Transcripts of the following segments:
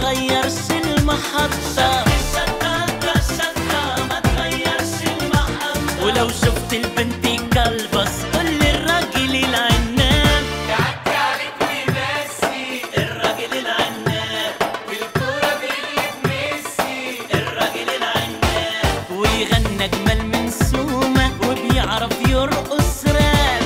تغيرش المحطة ما تغيرش المحطة ولو شفت البنت كلبس قول لي الراجل العناب يعدي عليك ويمسي الراجل العناب بالكورة بيقلب ميسي الراجل العناب ويغنى جمال من سومة وبيعرف يرقص راب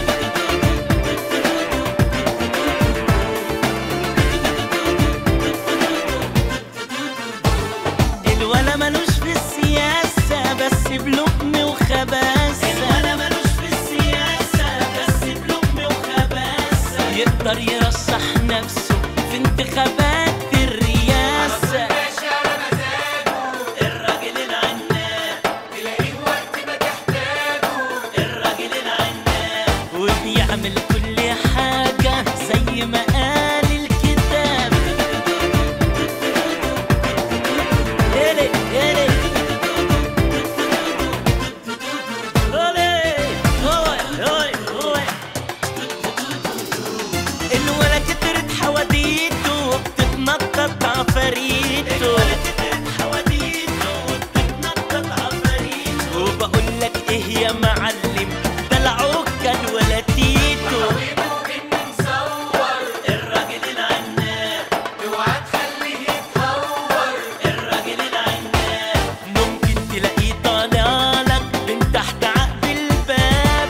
الولا ملوش في السياسة بس بلقم وخباثة الولا ملوش في السياسة بس بلقم وخباثة يقدر يرشح نفسه في انتخابات الرئاسة الراجل العناب تلاقيه وقت ما تحتاجه الراجل العناب وبيعمل كل حاجة زي ما قال الكتاب يلي يلي هولي هوي هوي هوي الولا كترت حواديته وبتتنطط عفاريته الولا كترت حواديته وبتتنطط عفاريته وبقول لك ايه يا معلم دلعوك كان ولا تيتو الراجل العناب اوعى تخليه يتهور الراجل العناب ممكن تلاقيه طالع لك من تحت عقد الباب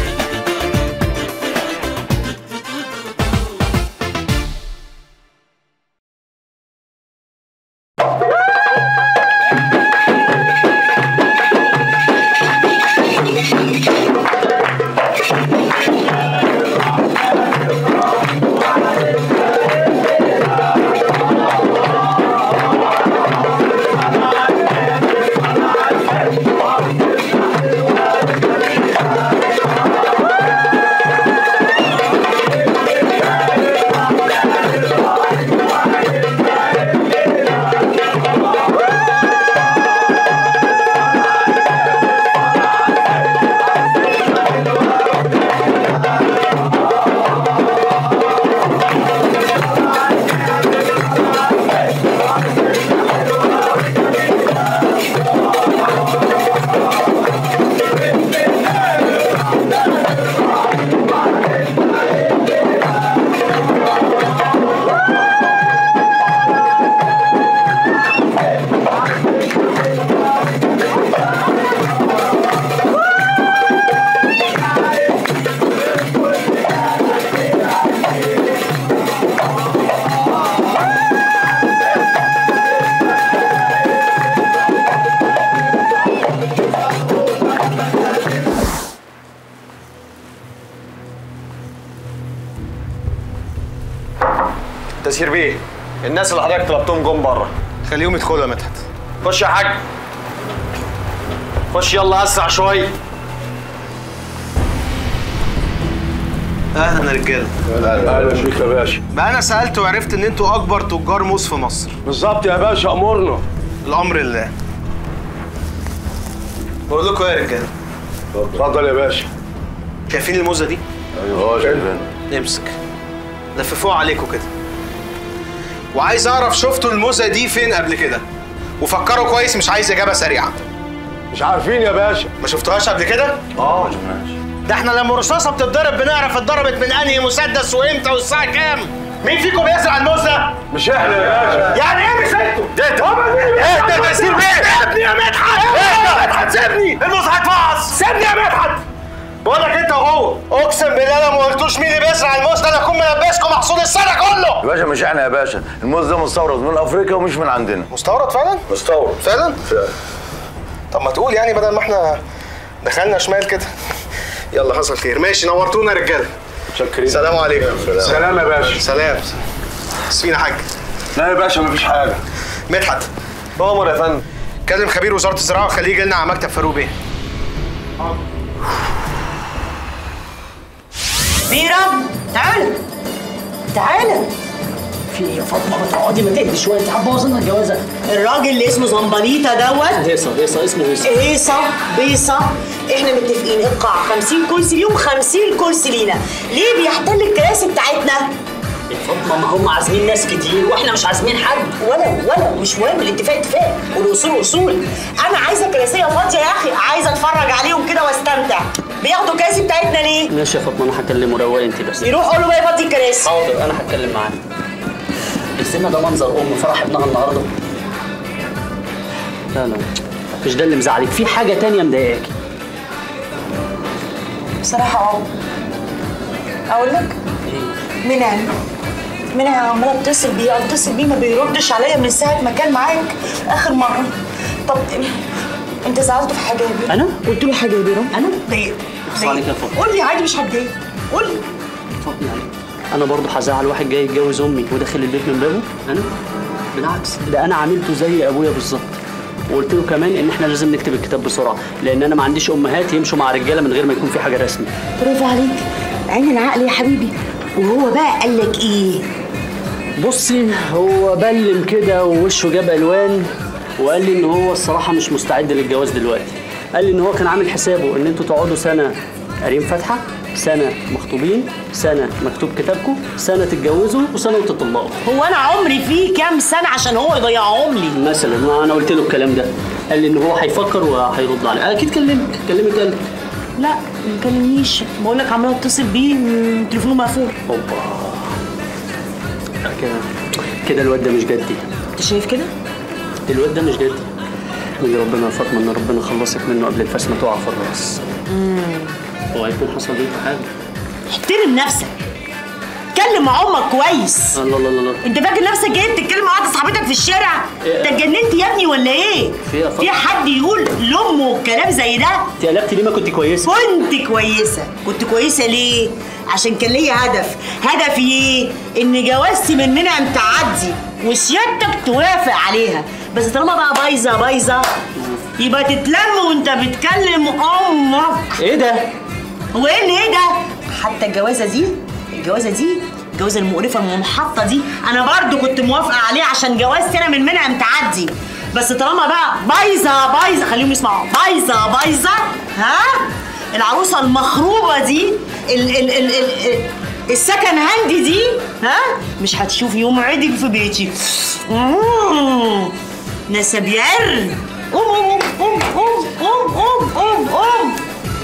تسير بيه الناس اللي حضرتك طلبتهم جم بره خليهم يدخلوا يا مدحت خش يا حاج خش يلا اسرع شويه اهلا يا رجاله اهلا بيك يا باشا بقى انا سالت وعرفت ان انتوا اكبر تجار موز في مصر بالظبط يا باشا امورنا الامر لله بقول لكم إيه يا رجاله اتفضل يا باشا شايفين الموزه دي اه شايفين امسك لففوها عليكم كده وعايز اعرف شفتوا الموزه دي فين قبل كده وفكروا كويس مش عايز اجابه سريعه مش عارفين يا باشا ما شفتوهاش قبل كده اه ده احنا لما الرصاصه بتتضرب بنعرف اتضربت من انهي مسدس وامتى والساعه كام مين فيكم بيزرع الموزه مش احنا يا باشا يعني ايه مش انتوا؟ ده ده ايه ده تسير بيه؟ سيبني يا مدحت يا مدحت سيبني الموز هيتفعص سيبني يا مدحت بقول لك انت وهو اقسم بالله لو ما قلتوش مين اللي بيزرع الموز ده انا اكون ملبسكم محصول السنه كله يا باشا مش احنا يا باشا الموز ده مستورد من افريقيا ومش من عندنا مستورد فعلا؟ مستورد فعلا؟ طب ما تقول يعني بدل ما احنا دخلنا شمال كده يلا حصل خير ماشي نورتونا يا رجاله شكرين سلام عليكم سلام يا باشا سلام سفينة حاج لا يا باشا مفيش حاجه مدحت امر يا فندم كلم خبير وزاره الزراعه وخليه يجي لنا على مكتب فاروق بيه بيرم تعالى تعالى في ايه يا فاطمه ما تقعدي ما تهدي شويه انت هتبوظ لنا الجوازه الراجل اللي اسمه زمبليطه دوت هيصه هيصه اسمه هيصه هيصه بيصه احنا متفقين القاع 50 كرسي ليهم 50 كرسي لينا ليه بيحتل الكراسي بتاعتنا فاطمه ما هم عازمين ناس كتير واحنا مش عازمين حد ولا ولا مش مهم الاتفاق اتفاق والاصول اصول انا عايزه كراسيه فاضيه يا اخي عايزه اتفرج عليهم كده واستمتع بياخدوا الكراسي بتاعتنا ليه؟ ماشي يا فاطمه انا هكلمه روقي انت بس يروح قول له بقى يفضي الكراسي حاضر انا هتكلم معاه السنة ده منظر ام فرح ابنها النهارده لا لا مش ده اللي مزعلك في حاجه تانية مضايقاكي بصراحه اه اقول لك منعم منعم عماله اتصل بيه اتصل بيه ما بيردش عليا من ساعه ما كان معاك اخر مره طب انت زعلت في حاجه يا بيه؟ أنا؟ قلت له حاجه يا بيه انا ضايقت بص عليك يا فاطمة. قول لي عادي مش هتضايق قول لي اتفضل عليك انا برضه هزعل واحد جاي يتجوز امي وداخل البيت من بابه انا بالعكس ده انا عاملته زي ابويا بالظبط وقلت له كمان ان احنا لازم نكتب الكتاب بسرعه لان انا ما عنديش امهات يمشوا مع رجاله من غير ما يكون في حاجه رسمي برافو عليك عين العقل يا حبيبي وهو بقى قال لك ايه؟ بصي هو بلم كده ووشه جاب الوان وقال لي ان هو الصراحه مش مستعد للجواز دلوقتي قال لي ان هو كان عامل حسابه ان انتوا تقعدوا سنه قارين فاتحه سنه مخطوبين سنه مكتوب كتابكم سنه تتجوزوا وسنه وتطلقوا هو انا عمري فيه كام سنه عشان هو يضيعهم لي مثلا ما انا قلت له الكلام ده قال لي ان هو هيفكر وهيرد علي اكيد كلمك كلمك قال لك لا ما كلمنيش بقول لك عماله اتصل بيه م- تليفونه مقفول اوبا لا كده كده الواد ده مش جدي انت شايف كده؟ الواد ده مش جدي احمدي ربنا يا فاطمه ان ربنا خلصك منه قبل الفاس ما تقع في الراس هو هيكون حصل بيكوا حاجه احترم نفسك اتكلم مع امك كويس الله الله الله الله انت فاكر نفسك ايه بتتكلم مع واحده صاحبتك في الشارع إيه؟ انت اتجننت يا ابني ولا ايه في إيه يا فاطمة؟ في حد يقول لامه كلام زي ده انت قلبتي ليه ما كنت كويسه كنت كويسه كنت كويسه ليه عشان كان ليا هدف هدفي ايه ان جوازتي من منعم تعدي وسيادتك توافق عليها بس طالما بقى بايظه بايظه يبقى تتلم وانت بتكلم امك ايه ده هو ايه اللي ايه ده حتى الجوازه دي الجوازه دي الجوازه المقرفه المنحطه دي انا برضو كنت موافقه عليه عشان جوازتي انا من منعم تعدي بس طالما بقى بايظه بايظه خليهم يسمعوا بايظه بايظه ها العروسه المخروبه دي ال ال ال ال السكن هاندي دي ها مش هتشوف يوم عيدك في بيتي مم. نسب يعر قوم قوم قوم قوم قوم قوم قوم قوم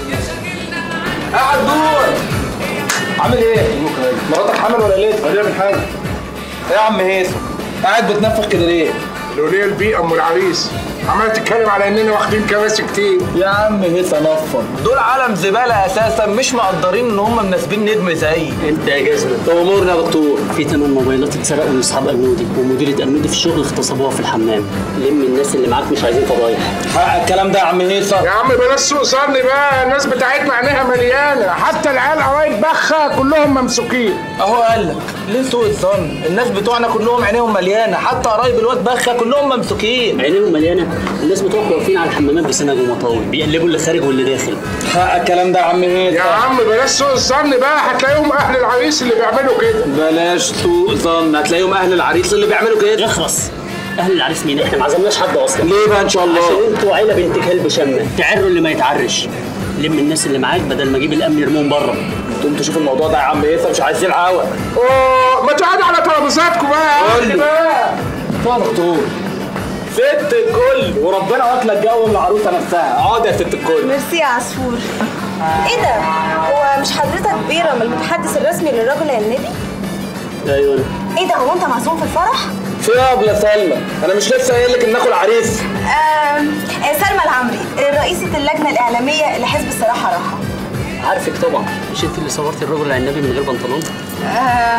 قاعد دور عامل ايه؟ مراتك حامل ولا لسه؟ هنعمل حاجه ايه يا عم هيثم؟ قاعد بتنفخ كده ليه؟ الوليه البيئه ام العريس عماله تتكلم على اننا واخدين كراسي كتير يا عم هيثم نفر دول عالم زباله اساسا مش مقدرين ان هم مناسبين نجم زيي انت يا جزمه امورنا يا دكتور في ثمان موبايلات اتسرقوا من اصحاب امنودي ومديره امنودي في الشغل اغتصبوها في الحمام لم الناس اللي معاك مش عايزين فضايح حق الكلام ده يا عم هيثم يا عم بلاش سوء ظن بقى الناس بتاعتنا عينيها مليانه حتى العيال قرايب بخه كلهم ممسوكين اهو قال لك ليه سوء الظن الناس بتوعنا كلهم عينيهم مليانه حتى قرايب الواد بخه كلهم ممسوكين عينيهم مليانه الناس بتوعك واقفين على الحمامات بسنج ومطاوي بيقلبوا اللي خارج واللي داخل حق الكلام ده يا عم هيثم يا عم بلاش سوء الظن بقى هتلاقيهم اهل العريس اللي بيعملوا كده بلاش سوء ظن هتلاقيهم اهل العريس اللي بيعملوا كده اخرس اهل العريس مين احنا ما عزمناش حد اصلا ليه بقى ان شاء الله عشان انتوا عيله بنت كلب شمه تعروا اللي ما يتعرش لم الناس اللي معاك بدل ما اجيب الامن يرموهم بره انتوا تشوفوا الموضوع ده يا عم هيثم مش عايزين عوق اوه ما تقعدوا على ترابيزاتكم بقى قول لي. بقى. يا دكتور ست الكل وربنا واكله الجو من العروسه نفسها اقعد يا ست الكل ميرسي يا عصفور ايه ده هو مش حضرتك بيرم المتحدث الرسمي للرجل العنبي ايوه أنا. ايه ده هو انت معزوم في الفرح في ايه يا ابله سلمى انا مش لسه قايل لك ان اخو العريس آم، آه سلمى العمري رئيسة اللجنة الإعلامية لحزب الصراحة راحة عارفك طبعا مش انت اللي صورتي الرجل العنبي من غير بنطلون آه,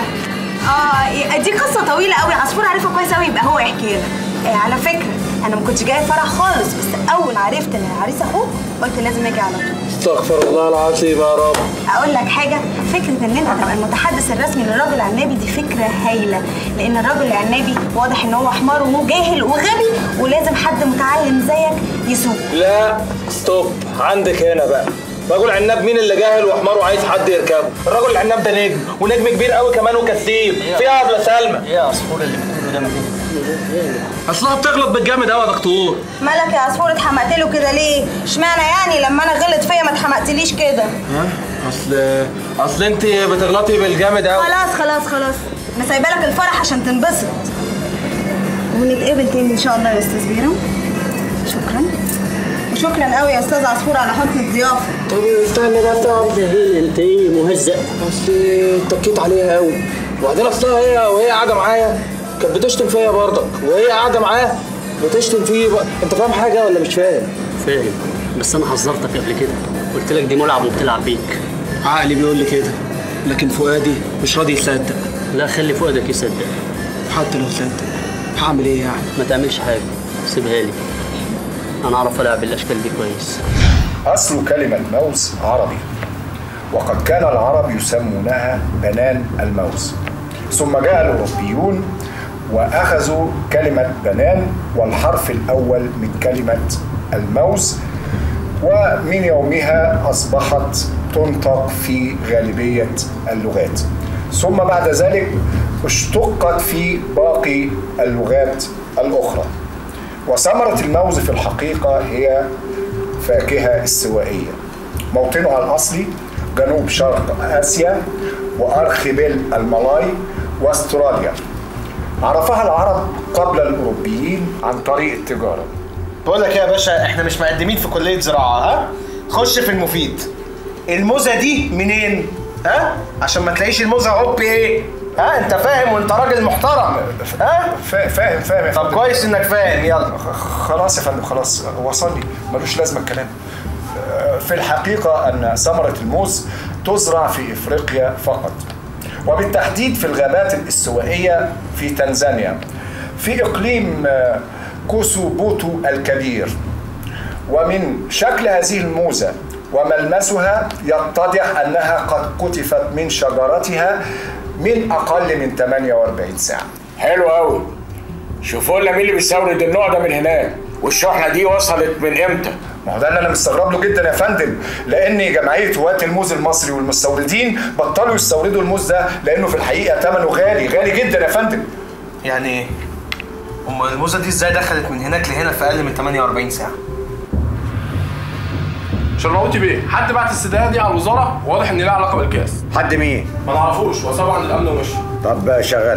اه دي قصة طويلة قوي عصفور عارفها كويس قوي يبقى هو يحكي لنا آه على فكرة انا ما كنتش جاي الفرح خالص بس اول ما عرفت ان العريس اخوه قلت لازم اجي على طول استغفر الله العظيم يا رب اقول لك حاجه فكره ان انت تبقى المتحدث الرسمي للرجل العنابي دي فكره هايله لان الرجل العنابي واضح ان هو حمار وهو جاهل وغبي ولازم حد متعلم زيك يسوق لا ستوب عندك هنا بقى رجل عناب مين اللي جاهل وحمار وعايز حد يركبه الرجل العناب ده نجم ونجم كبير قوي كمان وكثيف فيها يا ابله سلمى ايه يا عصفور اللي بتقوله ده مفيش اصلها بتغلط بالجامد قوي يا دكتور مالك يا عصفور اتحمقت له كده ليه اشمعنى يعني لما انا غلط فيا ما اتحمقتليش كده اصل اصل انت بتغلطي بالجامد قوي خلاص خلاص خلاص انا سايبه لك الفرح عشان تنبسط ونتقابل تاني ان شاء الله يا استاذ بيرم شكرا وشكرا قوي يا استاذ عصفور على حسن الضيافه طب استنى بس ده هنا انت ايه مهزأ بس اتكيت عليها قوي وبعدين اصلها هي وهي قاعده معايا كانت بتشتم فيا برضك وهي قاعده معاه بتشتم فيه بقى. انت فاهم حاجه ولا مش فاهم؟ فاهم بس انا حذرتك قبل كده قلت لك دي ملعب وبتلعب بيك عقلي بيقول لي كده لكن فؤادي مش راضي يصدق لا خلي فؤادك يصدق حتى لو صدق هعمل ايه يعني؟ ما تعملش حاجه سيبها لي انا اعرف العب الاشكال دي كويس أصل كلمة موز عربي وقد كان العرب يسمونها بنان الموز ثم جاء الأوروبيون وأخذوا كلمة بنان والحرف الأول من كلمة الموز ومن يومها أصبحت تنطق في غالبية اللغات ثم بعد ذلك اشتقت في باقي اللغات الأخرى وثمرة الموز في الحقيقة هي فاكهة استوائية موطنها الأصلي جنوب شرق آسيا وأرخبيل المالاي واستراليا عرفها العرب قبل الأوروبيين عن طريق التجارة بقول لك ايه يا باشا احنا مش مقدمين في كليه زراعه ها خش في المفيد الموزه دي منين ها عشان ما تلاقيش الموزه هوب ايه ها انت فاهم وانت راجل محترم ها فا- فاهم فاهم يا طب فندم. كويس انك فاهم يلا خ- خلاص يا فندم خلاص وصلني ملوش لازمة الكلام آه، في الحقيقة أن ثمرة الموز تزرع في إفريقيا فقط وبالتحديد في الغابات الاستوائية في تنزانيا في إقليم آه، كوسوبوتو الكبير ومن شكل هذه الموزة وملمسها يتضح أنها قد قطفت من شجرتها من أقل من 48 ساعة حلو قوي شوفوا لنا مين اللي بيستورد النوع ده من هناك والشحنه دي وصلت من امتى؟ ما هو ده اللي انا مستغرب له جدا يا فندم لان جمعيه هواة الموز المصري والمستوردين بطلوا يستوردوا الموز ده لانه في الحقيقه ثمنه غالي غالي جدا يا فندم يعني ايه امال الموزه دي ازاي دخلت من هناك لهنا في اقل من 48 ساعه شرموتي بيه حد بعت السدايه دي على الوزاره واضح ان لها علاقه بالكاس حد مين؟ ما نعرفوش وسابه عند الامن ومشي طب شغال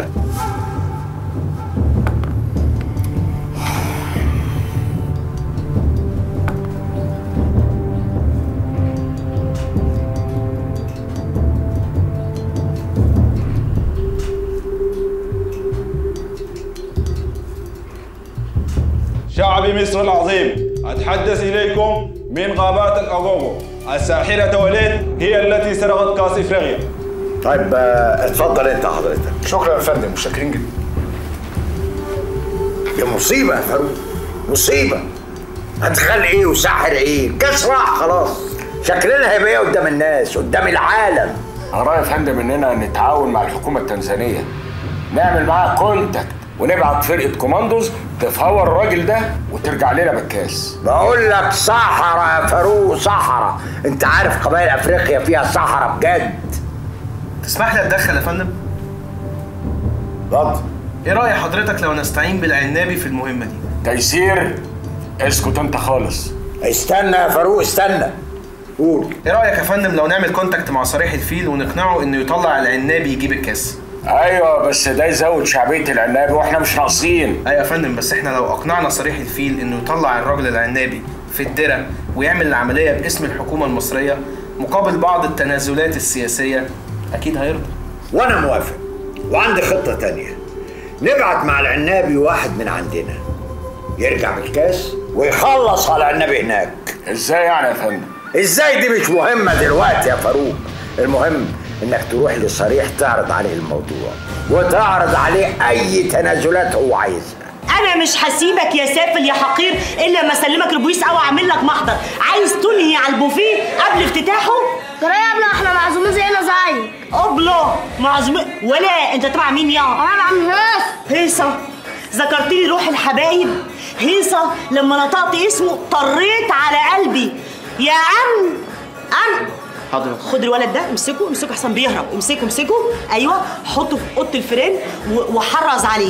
شعب مصر العظيم أتحدث إليكم من غابات الأغوغو الساحرة وليد هي التي سرقت كأس إفريقيا طيب آه، اتفضل انت حضرتك شكرا يا فندم متشكرين جدا يا مصيبه يا فاروق مصيبه هتخلي ايه وساحر ايه كاس راح خلاص شكلنا هيبقى ايه قدام الناس قدام العالم أرى يا فندم إننا نتعاون مع الحكومة التنزانية نعمل معاها كونتاكت ونبعت فرقة كوماندوز تفور الراجل ده وترجع لنا بالكاس بقول لك صحراء يا فاروق صحراء انت عارف قبائل افريقيا فيها صحراء بجد تسمح لي اتدخل يا فندم اتفضل ايه راي حضرتك لو نستعين بالعنابي في المهمه دي تيسير اسكت انت خالص استنى يا فاروق استنى قول ايه رايك يا فندم لو نعمل كونتاكت مع صريح الفيل ونقنعه انه يطلع العنابي يجيب الكاس ايوه بس ده يزود شعبيه العنابي واحنا مش ناقصين ايوه يا فندم بس احنا لو اقنعنا صريح الفيل انه يطلع الراجل العنابي في الدرة ويعمل العمليه باسم الحكومه المصريه مقابل بعض التنازلات السياسيه اكيد هيرضى وانا موافق وعندي خطه تانية نبعت مع العنابي واحد من عندنا يرجع بالكاس ويخلص على العنابي هناك ازاي يعني يا فندم ازاي دي مش مهمه دلوقتي يا فاروق المهم انك تروح لصريح تعرض عليه الموضوع وتعرض عليه اي تنازلات هو عايزها انا مش هسيبك يا سافل يا حقير الا لما اسلمك البوليس او اعمل لك محضر عايز تنهي على البوفيه قبل افتتاحه جرايه يا ابني احنا معزومين زينا زيك ابله معزومين ولا انت تبع مين يا انا عم هيص هيصه ذكرت لي روح الحبايب هيصه لما نطقت اسمه طريت على قلبي يا عم عم حاضر خد الولد ده امسكه امسكه احسن بيهرب امسكه امسكه ايوه حطه في اوضه الفيران و- وحرز عليه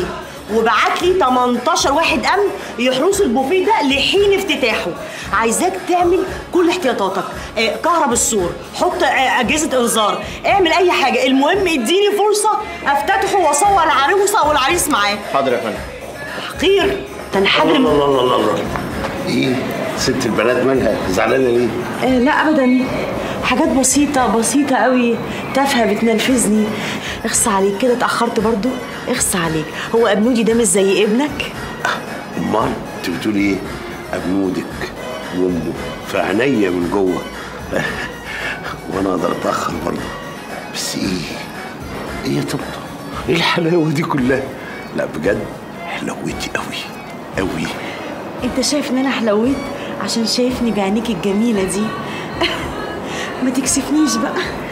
وبعت لي 18 واحد امن يحرسوا البوفيه ده لحين افتتاحه عايزاك تعمل كل احتياطاتك آه، كهرب السور حط آه، اجهزه انذار اعمل اي حاجه المهم اديني فرصه افتتحه واصور العروسه والعريس معاه حاضر يا فندم حقير تنحدر الله الله الله الله الله ايه ست البنات مالها زعلانه ليه؟ آه لا ابدا حاجات بسيطة بسيطة قوي تافهة بتنرفزني اخص عليك كده اتأخرت برضو اخص عليك هو ابنودي ده مش زي ابنك امال انت بتقولي ايه؟ ابنودك وامه في عينيا من جوه وانا اقدر اتاخر برضه بس ايه؟ ايه يا طبطب؟ ايه الحلاوه دي كلها؟ لا بجد حلاوتي قوي قوي انت شايف ان انا حلويت عشان شايفني بعينيك الجميلة دي ما تكسفنيش بقى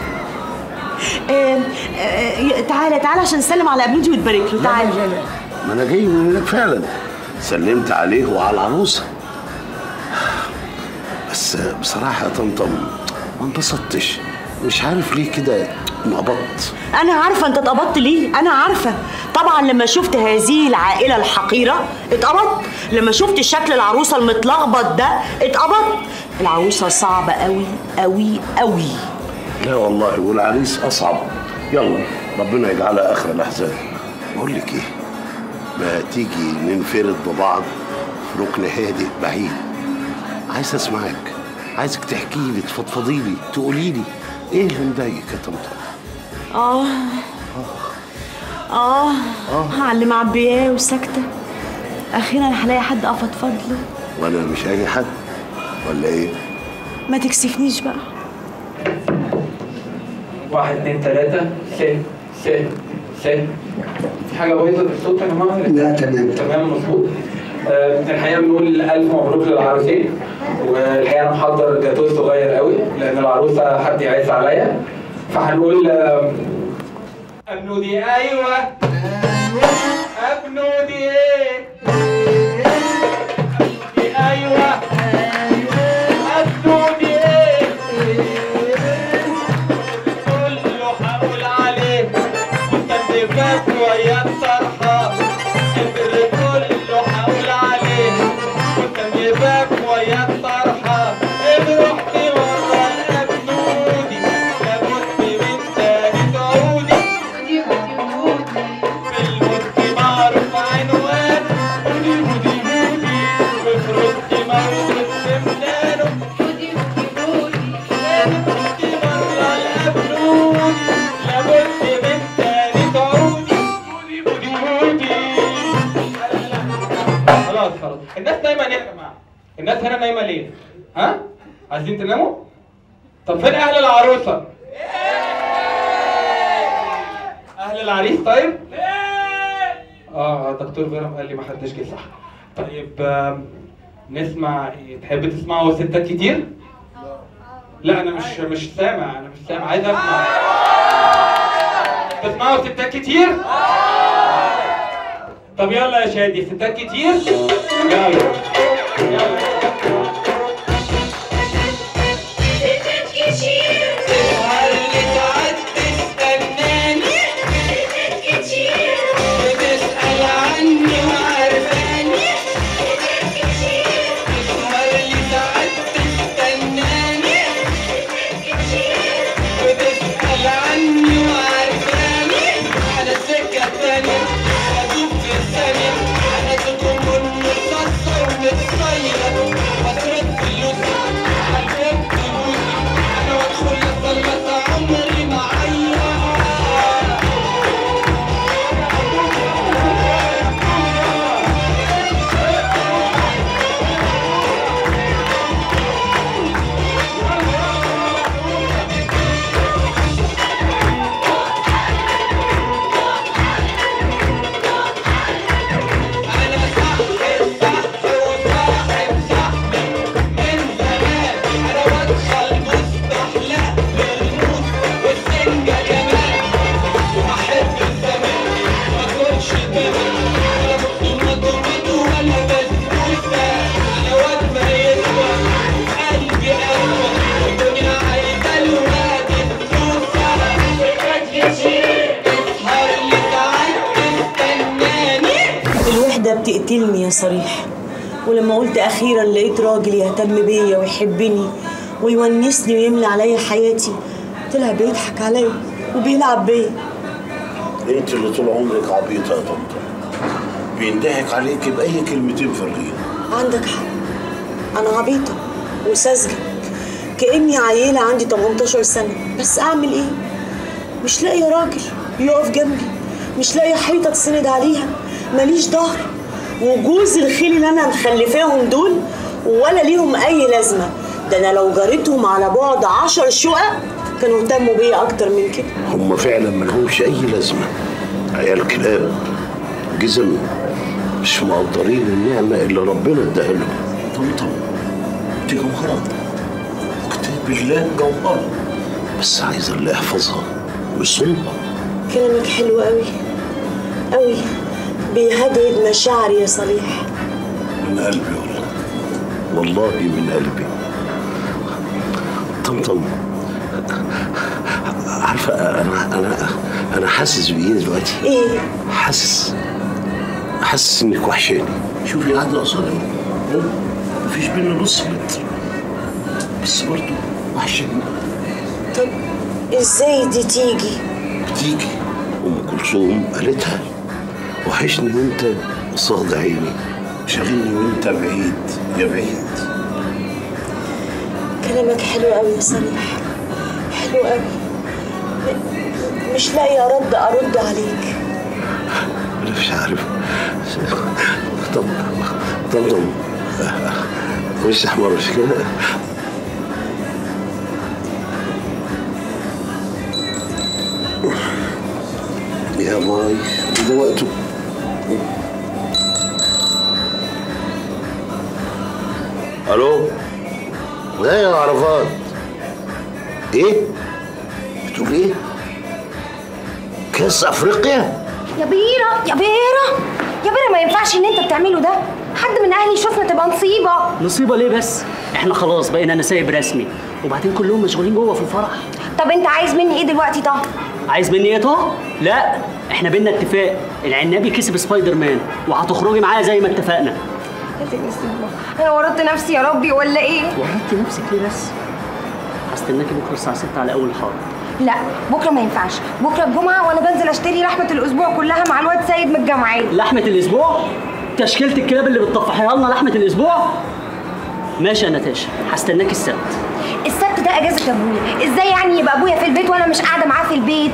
آه آه تعالى تعالى عشان نسلم على ابنودي وتبارك له تعالى ما انا جاي من هناك فعلا سلمت عليه وعلى العروسه بس بصراحه يا طمطم ما انبسطتش مش عارف ليه كده انقبضت انا عارفه انت اتقبضت ليه انا عارفه طبعا لما شفت هذه العائله الحقيره اتقبضت لما شفت شكل العروسه المتلخبط ده اتقبضت العروسه صعبه قوي قوي قوي لا والله والعريس اصعب يلا ربنا يجعلها اخر الاحزان بقول لك ايه ما تيجي ننفرد ببعض في ركن هادئ بعيد عايز اسمعك عايزك تحكي لي تفضفضي لي تقولي لي ايه اللي مضايقك يا طمطم اه اه على اللي معبياه وساكته اخيرا هلاقي حد افضفض له وانا مش اي حد ولا ايه ما تكسفنيش بقى واحد اتنين تلاتة سن سن سن في حاجة بايظة في الصوت يا جماعة؟ لا تمام تمام مظبوط آه، الحقيقة بنقول ألف مبروك للعروسين والحقيقة أنا محضر جاتوه صغير قوي لأن العروسة حد يعز عليا فهنقول آه، أبنودي أيوه أبنودي إيه أبنودي أيوه أبنودي إيه كله هقول عليه مكتبات ويا الطرحة البر كله هقول عليه مكتبات ويا الطرحة إن رحت مرة لأبنودي لابد من تاني تعودي في المد معروف عنوان هودي هودي هودي وفي رد موجود سمنانه هودي هودي هودي رحت مرة لأبنودي لابد من تاني تعودي هودي هودي هودي خلاص خلاص الناس نايمة ليه يا جماعة؟ الناس هنا نايمة ليه؟ ها؟ عايزين تناموا؟ طب فين أهل العروسة؟ أهل العريس طيب؟ اه دكتور بيرم قال لي ما حدش جه صح طيب آم، نسمع إيه؟ تحب تسمعوا ستات كتير؟ لا انا مش مش سامع انا مش سامع عايز اسمع تسمعوا ستات كتير؟ طب يلا يا شادي ستات كتير؟ يلا يلا بتسأل عني وعارفاني تسهر لي ساعات تستناني بتسأل عني وعارفاني على السكة التانية أدوب في الثانية أنا تكون من الصصة ومن حلمي يا صريح ولما قلت اخيرا لقيت راجل يهتم بيا ويحبني ويونسني ويملى عليا حياتي طلع بيضحك عليا وبيلعب بيا انت اللي طول عمرك عبيطه يا طنطا بينضحك عليك باي كلمتين فارغين عندك حق انا عبيطه وساذجه كاني عيله عندي 18 سنه بس اعمل ايه مش لاقيه راجل يقف جنبي مش لاقيه حيطه تسند عليها ماليش ظهر وجوز الخيل اللي انا مخلفاهم دول ولا ليهم اي لازمه ده انا لو جريتهم على بعد عشر شقق كانوا اهتموا بيا اكتر من كده هم فعلا ملهمش اي لازمه عيال كلاب جزم مش مقدرين النعمه اللي ربنا اداها لهم طمطم دي جوهره كتاب الله جوهره بس عايز اللي يحفظها ويصونها كلامك حلو قوي قوي بيهدد مشاعري يا صليح من قلبي والله والله من قلبي طمطم عارفه انا انا انا حاسس بايه دلوقتي ايه حاسس حاسس انك وحشاني شوفي قاعده قصادي أهو. مفيش بينا نص متر بس برضه وحشاني طب ازاي دي تيجي بتيجي ام كلثوم قالتها وحشني وانت قصاد عيني شاغلني وانت بعيد يا بعيد كلامك حلو قوي يا صريح حلو قوي م- مش لاقي ارد ارد عليك انا مش عارف طب طب طب وش احمر مش كده يا ماي ده وقته الو لا يا عرفات ايه بتقول ايه كاس افريقيا يا بيرة يا بيرة يا بيرة ما ينفعش اللي انت بتعمله ده حد من اهلي يشوفنا تبقى مصيبة مصيبه ليه بس احنا خلاص بقينا نسايب رسمي وبعدين كلهم مشغولين جوه في الفرح طب انت عايز مني ايه دلوقتي طه عايز مني ايه طه لا احنا بينا اتفاق العنابي كسب سبايدر مان وهتخرجي معايا زي ما اتفقنا يا سيدي السيبة. انا ورطت نفسي يا ربي ولا ايه ورطتي نفسك ليه بس هستناكي بكره الساعه 6 على اول الحاره لا بكره ما ينفعش بكره الجمعه وانا بنزل اشتري لحمه الاسبوع كلها مع الواد سيد من الجمعيه لحمه الاسبوع تشكيله الكلاب اللي بتطفحيها لنا لحمه الاسبوع ماشي يا نتاشا هستناكي السبت السبت ده اجازه ابويا ازاي يعني يبقى ابويا في البيت وانا مش قاعده معاه في البيت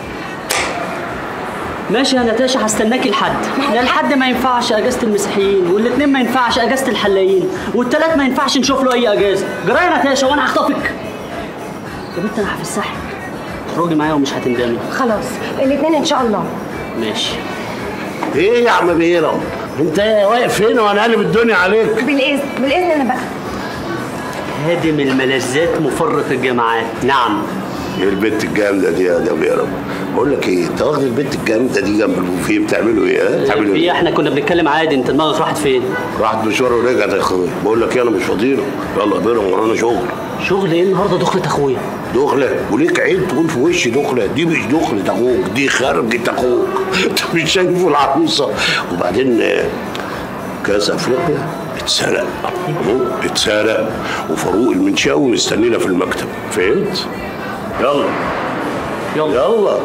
ماشي يا نتاشا هستناكي الحد لا الحد ما ينفعش اجازه المسيحيين والاثنين ما ينفعش اجازه الحلاقين والثلاث ما ينفعش نشوف له اي اجازه جرايه يا نتاشا وانا هخطفك يا بنت انا هفسحك اخرجي معايا ومش هتندمي خلاص الاثنين ان شاء الله ماشي ايه يا عم بيرم انت واقف هنا وانا قلب الدنيا عليك بالاذن بالاذن انا بقى هادم الملذات مفرط الجماعات نعم ايه البنت الجامده دي يا ده بيرم بقول لك ايه انت واخد البنت الجامده دي جنب البوفيه بتعملوا ايه ها؟ بتعملوا في ايه احنا كنا بنتكلم عادي انت دماغك راحت فين راحت مشوار ورجعت يا اخويا بقول لك ايه انا مش فاضيله يلا يا بيرم ورانا شغل شغل ايه النهارده دخلة اخويا دخلة وليك عين تقول في وشي دخلة دي مش دخلة اخوك دي خرجة اخوك انت مش شايفه العروسة وبعدين آه، كاس افريقيا اتسرق أهو، اتسرق وفاروق المنشاوي مستنينا في المكتب فهمت؟ يلا يلا يلا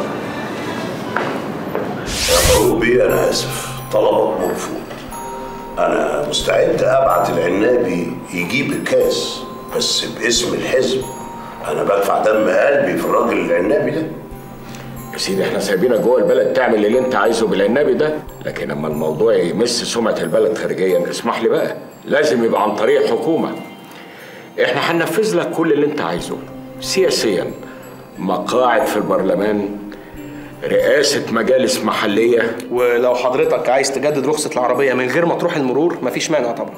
يا فاروق بيه انا اسف طلبك مرفوض انا مستعد ابعت العنابي يجيب الكاس بس باسم الحزب انا بدفع دم قلبي في الراجل العنابي ده يا سيدي احنا سايبينك جوه البلد تعمل اللي انت عايزه بالعنابي ده لكن اما الموضوع يمس سمعه البلد خارجيا اسمح لي بقى لازم يبقى عن طريق الحكومه احنا هننفذ لك كل اللي انت عايزه سياسيا مقاعد في البرلمان رئاسة مجالس محلية ولو حضرتك عايز تجدد رخصة العربية من غير ما تروح المرور مفيش مانع طبعا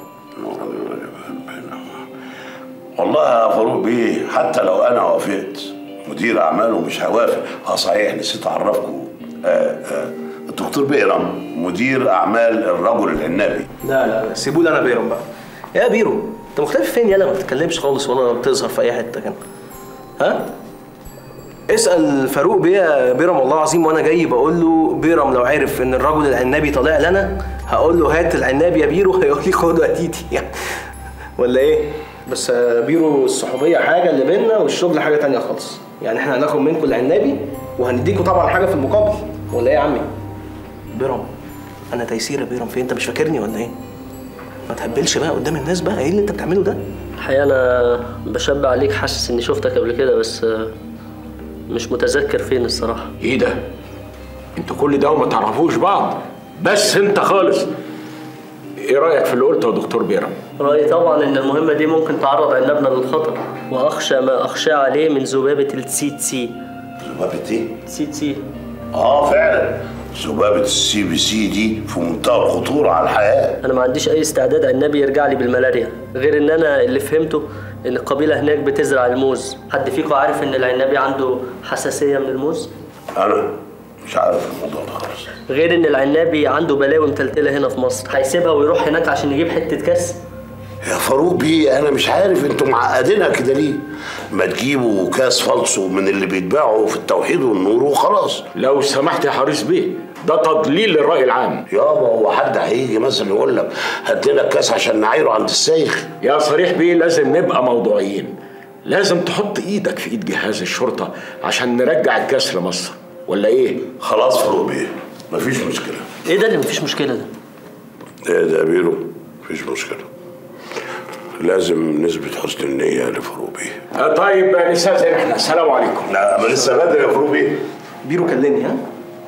والله يا فاروق بيه حتى لو انا وافقت مدير اعماله مش هيوافق اه صحيح نسيت اعرفكم آه آه الدكتور بيرم مدير اعمال الرجل العنابي لا لا لا سيبوا لي انا بيرم بقى يا بيرو انت مختلف فين يالا ما بتتكلمش خالص ولا بتظهر في اي حته كده ها اسال فاروق بيه يا بيرم والله العظيم وانا جاي بقول له بيرم لو عرف ان الرجل العنابي طالع لنا هقول له هات العناب يا بيرو هيقول لي خد يا تيتي يعني ولا ايه بس يا بيرو الصحوبيه حاجه اللي بينا والشغل حاجه تانية خالص يعني احنا هناخد منكم العنابي وهنديكوا طبعا حاجه في المقابل ولا ايه يا عمي بيرم انا تيسير يا بيرم في انت مش فاكرني ولا ايه ما تهبلش بقى قدام الناس بقى ايه اللي انت بتعمله ده الحقيقة أنا بشبع عليك حاسس إني شفتك قبل كده بس آه، مش متذكر فين الصراحة ايه ده؟ انتوا كل ده وما تعرفوش بعض بس انت خالص ايه رايك في اللي قلته يا دكتور بيرم؟ رأيي طبعا إن المهمة دي ممكن تعرض عنابنا للخطر وأخشى ما أخشى عليه من ذبابة التسي تسي ذبابة ايه؟ تسي تسي اه فعلا ذبابة السي بي سي دي في منتهى الخطورة على الحياة أنا ما عنديش أي استعداد عنابي يرجع لي بالملاريا غير إن أنا اللي فهمته إن القبيلة هناك بتزرع الموز حد فيكم عارف إن العنابي عنده حساسية من الموز؟ أنا مش عارف الموضوع ده خالص غير إن العنابي عنده بلاوي متلتلة هنا في مصر هيسيبها ويروح هناك عشان يجيب حتة كاس يا فاروق بيه انا مش عارف انتوا معقدينها كده ليه ما تجيبوا كاس فالصو من اللي بيتباعوا في التوحيد والنور وخلاص لو سمحت يا حريص بيه ده تضليل للرأي العام يابا هو حد هيجي مثلا يقول لك هات لنا الكاس عشان نعايره عند السايخ يا صريح بيه لازم نبقى موضوعيين لازم تحط ايدك في ايد جهاز الشرطة عشان نرجع الكاس لمصر ولا ايه؟ خلاص فاروق بيه مفيش مشكلة إيه ده اللي مفيش مشكلة ده؟ ايه ده يا بيرو مفيش مشكلة لازم نثبت حسن النية لفاروق بيه آه طيب نستاذن احنا السلام عليكم لا ما لسه بدري يا فاروق بيه بيرو كلمني ها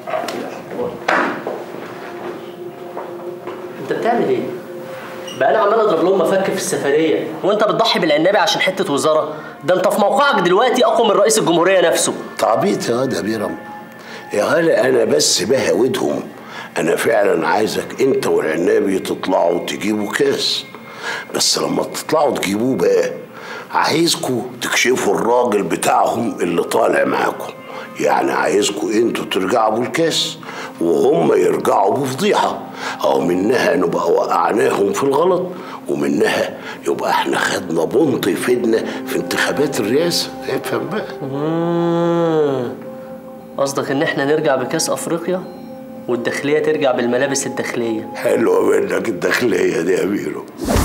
أنت بتعمل إيه؟ بقى أنا عمال أضرب لهم مفك في السفرية وأنت بتضحي بالعنابي عشان حتة وزارة ده أنت في موقعك دلوقتي أقوى من رئيس الجمهورية نفسه تعبيط يا واد يا بيرم يا غالي انا بس بهودهم انا فعلا عايزك انت والعنابي تطلعوا تجيبوا كاس بس لما تطلعوا تجيبوه بقى عايزكوا تكشفوا الراجل بتاعهم اللي طالع معاكم يعني عايزكوا انتوا ترجعوا بالكاس وهم يرجعوا بفضيحة او منها نبقى وقعناهم في الغلط ومنها يبقى احنا خدنا بنط يفيدنا في انتخابات الرئاسة افهم بقى مم. قصدك إن إحنا نرجع بكأس أفريقيا والداخلية ترجع بالملابس الداخلية حلوة منك الداخلية دي يا بيرو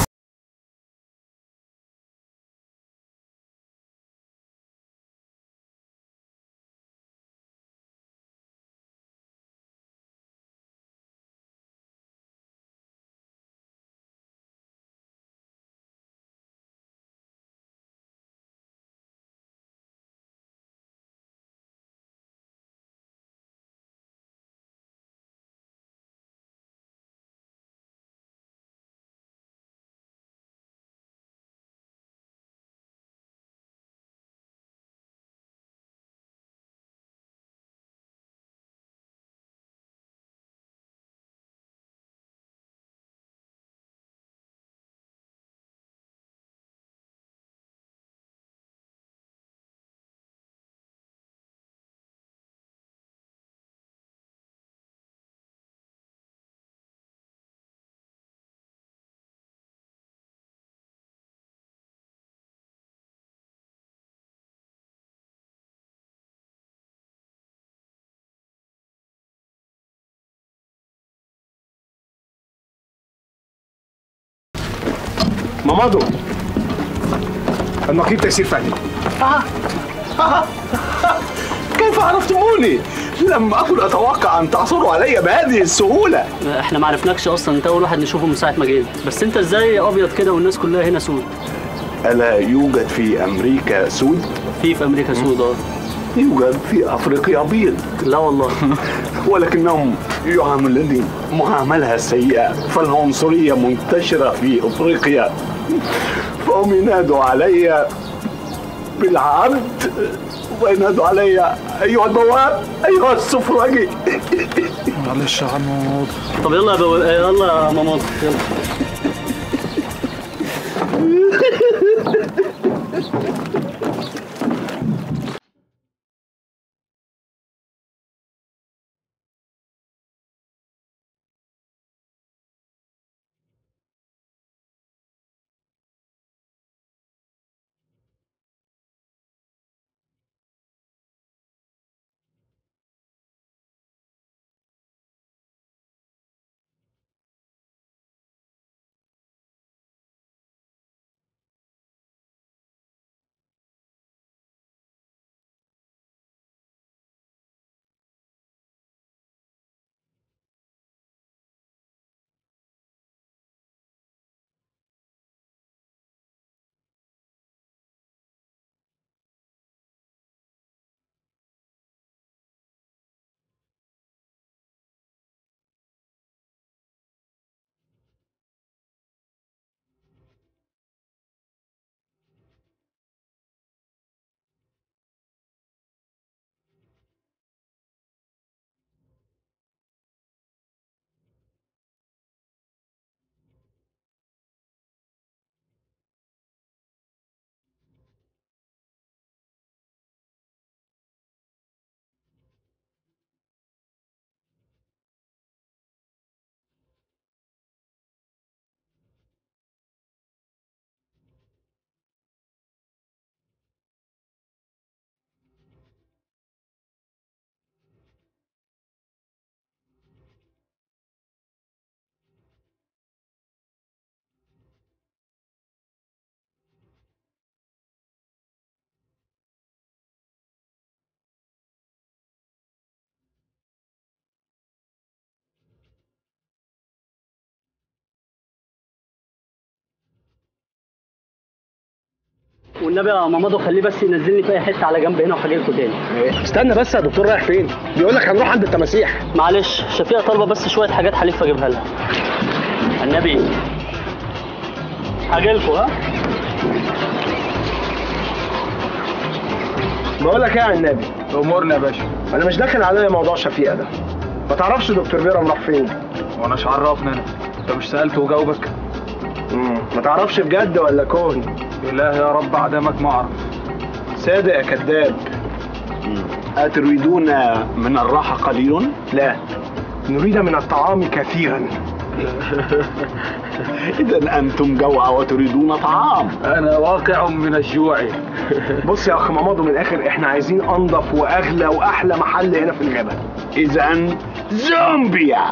مامادو النقيب تيسير فهمي آه. آه. كيف عرفتموني؟ لم أكن أتوقع أن تعثروا علي بهذه السهولة احنا ما عرفناكش اصلا انت اول واحد نشوفه من ساعه ما جيت بس انت ازاي ابيض كده والناس كلها هنا سود ألا يوجد في أمريكا سود؟ في في امريكا سود اه يوجد في أفريقيا بيض لا والله ولكنهم يعاملوني معاملة سيئة فالعنصرية منتشرة في أفريقيا فهم ينادوا علي بالعبد وينادوا علي أيها البواب أيها السفرجي معلش يا عم طب يلا يا بو... يلا يا ماما يلا والنبي يا مامادو خليه بس ينزلني في اي حته على جنب هنا وهاجي لكم تاني استنى بس يا دكتور رايح فين؟ بيقول لك هنروح عند التماسيح معلش شفيقه طالبه بس شويه حاجات حليف اجيبها لها النبي هاجي لكم ها بقول لك ايه يا النبي امورنا يا باشا انا مش داخل عليا موضوع شفيقه ده ما تعرفش دكتور بيرم راح فين وانا مش عرفني انا انت مش سالته وجاوبك امم ما تعرفش بجد ولا كون اله يا رب عدمك ما اعرف صادق يا كذاب أتريدون من الراحة قليل؟ لا نريد من الطعام كثيرا إذا أنتم جوع وتريدون طعام انا واقع من الجوع بص يا اخ مامادو من الاخر احنا عايزين انضف واغلى واحلى محل هنا في الغابه إذا زومبيا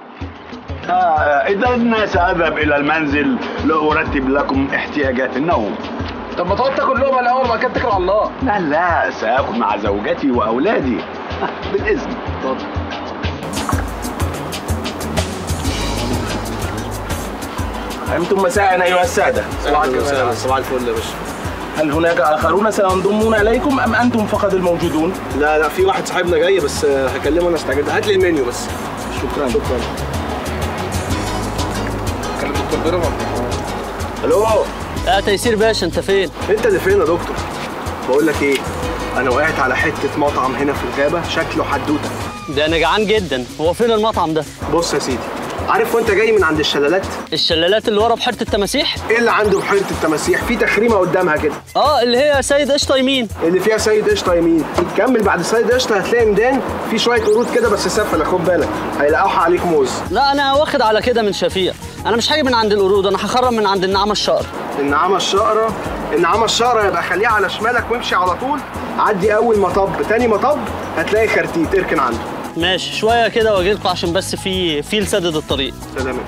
آه إذا سأذهب إلى المنزل لأرتب لكم احتياجات النوم طب ما تقعد تاكل لقمه الاول ما كانت تكل على الله لا لا سآكل مع زوجتي وأولادي بالإذن أنتم مساء أيها السادة صباح الخير. صباح الفل يا باشا هل هناك آخرون سينضمون إليكم أم أنتم فقط الموجودون؟ لا لا في واحد صاحبنا جاي بس آه، هكلمه انا استعجلت هات لي المنيو بس شكرا شكرا كلم دكتور بيرم الو يا تيسير باشا انت فين انت اللي فين يا دكتور بقول لك ايه انا وقعت على حته مطعم هنا في الغابه شكله حدوته ده انا جعان جدا هو فين المطعم ده بص يا سيدي عارف وانت جاي من عند الشلالات الشلالات اللي ورا بحيره التماسيح ايه اللي عنده بحيره التماسيح في تخريمه قدامها كده اه اللي هي سيد قشطه يمين اللي فيها سيد قشطه يمين كمل بعد سيد قشطه هتلاقي ميدان في شويه قرود كده بس سفله خد بالك هيلاقوها عليك موز لا انا واخد على كده من شفيق انا مش هاجي من عند القرود انا هخرم من عند النعامه الشقر النعامه الشقره النعامه الشقره يبقى خليها على شمالك وامشي على طول عدي اول مطب تاني مطب هتلاقي خرتيت اركن عنده ماشي شويه كده واجي لكم عشان بس في في لسدد الطريق سلام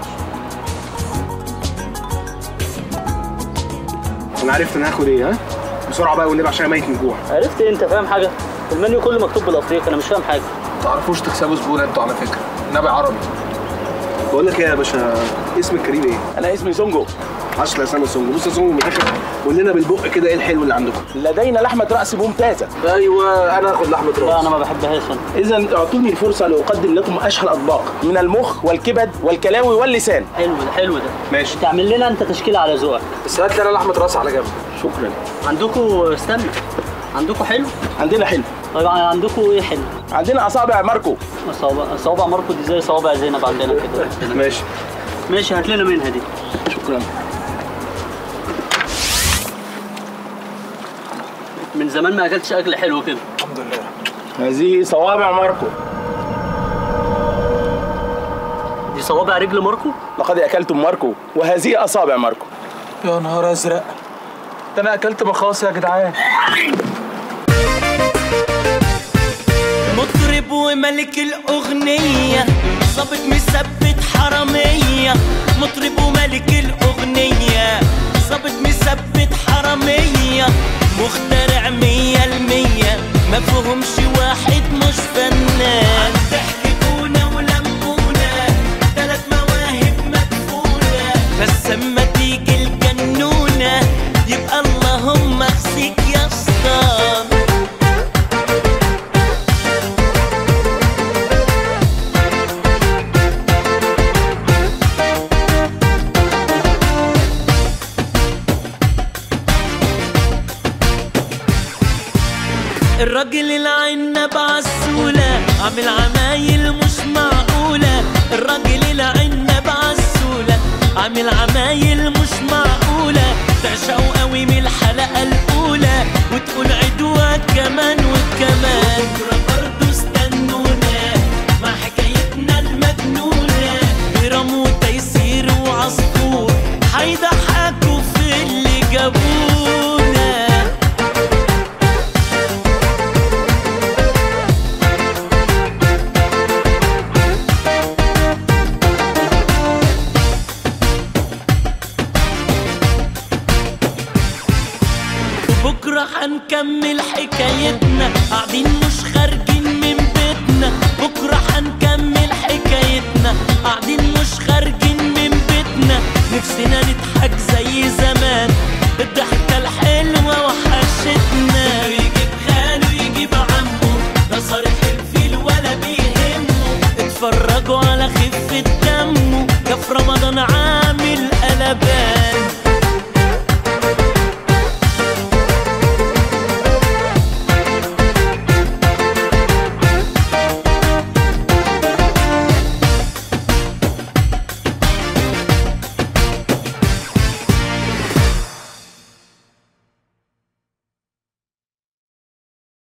انا عرفت انا هاخد ايه ها بسرعه بقى والنبي عشان ميت من الجوع عرفت إيه؟ انت فاهم حاجه المنيو كله مكتوب بالافريقي انا مش فاهم حاجه تعرفوش تكسبوا زبون انتوا على فكره نبي عربي بقول لك ايه يا باشا اسمك كريم ايه؟ انا اسمي سونجو عشرة يا سامي سونجو بص يا سونجو من الاخر قول لنا بالبق كده ايه الحلو اللي عندكم لدينا لحمة رأس ممتازة ايوه انا هاخد لحمه راس لا انا ما بحبهاش انا إذا اعطوني الفرصة لأقدم لكم أشهى الأطباق من المخ والكبد والكلاوي واللسان حلو ده حلو ده ماشي تعمل لنا انت تشكيله على ذوقك بس هات لي انا لحمه راس على جنب شكرا عندكم استنى عندكم حلو عندنا حلو طيب عندكم ايه حلو عندنا أصابع ماركو صوابع صوابع ماركو دي زي صوابع زينب عندنا كده ماشي ماشي هات لنا منها دي شكرا من زمان ما اكلتش اكل حلو كده الحمد لله هذه صوابع ماركو دي صوابع رجل ماركو لقد أكلتم ماركو وهذه أصابع ماركو يا نهار ازرق ده انا اكلت مخاص يا جدعان مطرب وملك الأغنية ظابط مثبت حرامية مطرب وملك الأغنية ظابط مثبت حرامية مخترع مية المية ما فيهمش واحد مش فنان ضحكتونا ولمونا تلات مواهب مدفونة بس اما تيجي الجنونة يبقى اللهم اخزيك يا اسطى الراجل العنب عالسولة عامل عمايل مش معقولة الراجل العنب عالسولة عامل عمايل مش معقولة تعشقوا قوي من الحلقة الأولى وتقول عدوة كمان وكمان بكرة برضه استنونا مع حكايتنا المجنونة برام وتيسير وعصفور هيضحكوا في اللي جابونا بكرة هنكمل حكايتنا قاعدين مش خارجين من بيتنا بكرة هنكمل حكايتنا قاعدين مش خارجين من بيتنا نفسنا نضحك زي زمان الضحكة الحلوة وحشتنا يجيب خاله يجيب عمه لا صارح الفيل ولا بيهمه اتفرجوا على خفة دمه كف رمضان عامل قلبان